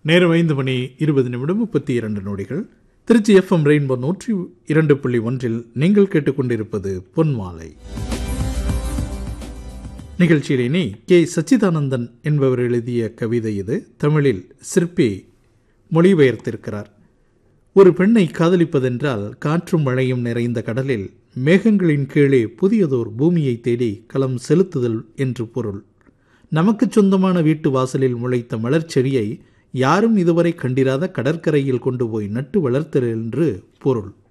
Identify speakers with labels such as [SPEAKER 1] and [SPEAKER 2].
[SPEAKER 1] நேரம் ஐந்து மணி இருபது நிமிடம் முப்பத்தி இரண்டு நொடிகள் திருச்சி எஃப்எம் ரெயின்போ நூற்றி இரண்டு புள்ளி ஒன்றில் நீங்கள் கேட்டுக்கொண்டிருப்பது பொன்மாலை நிகழ்ச்சியில் இனி கே சச்சிதானந்தன் என்பவர் எழுதிய கவிதை இது தமிழில் சிற்பி மொழிபெயர்த்திருக்கிறார் ஒரு பெண்ணை காதலிப்பதென்றால் காற்றும் மழையும் நிறைந்த கடலில் மேகங்களின் கீழே புதியதோர் பூமியை தேடி களம் செலுத்துதல் என்று பொருள் நமக்கு சொந்தமான வீட்டு வாசலில் முளைத்த மலர்ச்செடியை யாரும் இதுவரை கண்டிராத கடற்கரையில் கொண்டு போய் நட்டு வளர்த்தல் என்று பொருள்